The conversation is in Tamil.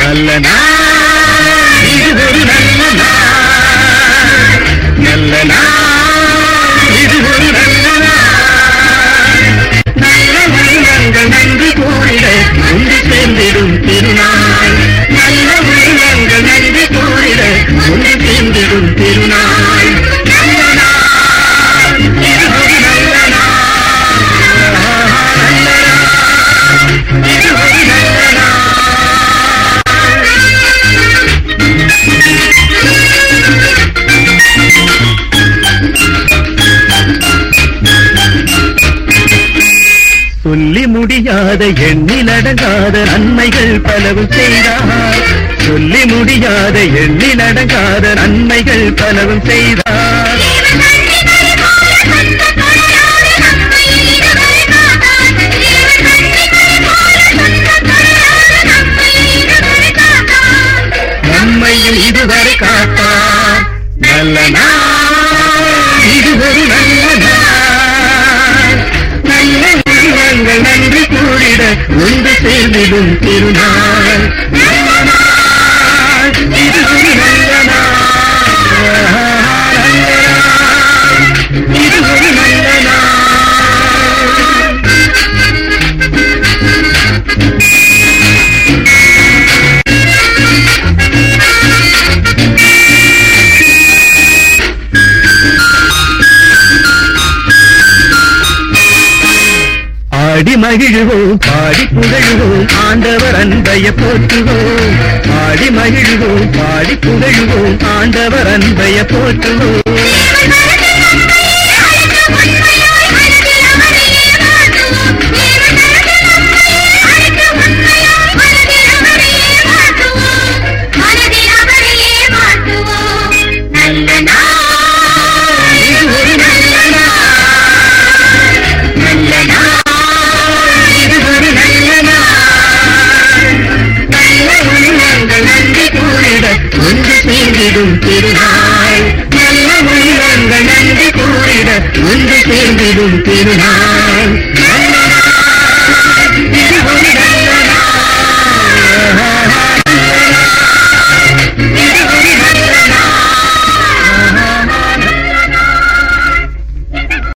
நல்ல நாள் இது ஒரு நல்ல நாள் நல்ல நாள் இது ஒரு நல்ல நாள் நல்ல உள்ளங்கள் நன்றி கூறிட ஒன்று சேர்ந்திடும் திருநாள் நல்ல உள்ளங்கள் நன்றி கூறிட ஒன்று சேர்ந்திடும் திருநாள் நல்ல நாள் இது ஒரு நல்ல நாள் நல்ல நாள் இது ஒரு நல்ல நாள் சொல்லி முடியாத எண்ணிலடங்காத நன்மைகள் பலவும் செய்தார் சொல்லி முடியாத எண்ணிலடங்காத நன்மைகள் பலவும் செய்தார் நம்மையும் இதுவரை காத்தார் நல்ல நாள் இது ஒரு நல்ல நாள் நல்ல உள்ளங்கள் நன்றி கூறிட ஒன்று சேர்ந்திடும் திருநாள் நல்ல நாள் இது ஒரு நல்ல நாள் நல்ல நாள் இது ஒரு நல்ல நாள் ஆடி மகிழ்வோம் பாடி புகழுவோம் ஆண்டவர் அன்பைய போற்றுவோம் ஆடி மகிழ்வோம் பாடி புகழுவோம் ஆண்டவர் அன்பைய போற்றுவோம் நல்ல நாள் இது ஒரு நல்ல நாள் நல்ல நாள் இது ஒரு நல்ல நாள் நல்ல உள்ளங்கள் நன்றி கூறிட ஒன்று சேர்ந்திடும் திருநாள் நல்ல உள்ளங்கள் நன்றி கூறிட ஒன்று சேர்ந்திடும் திருநாள் நல்ல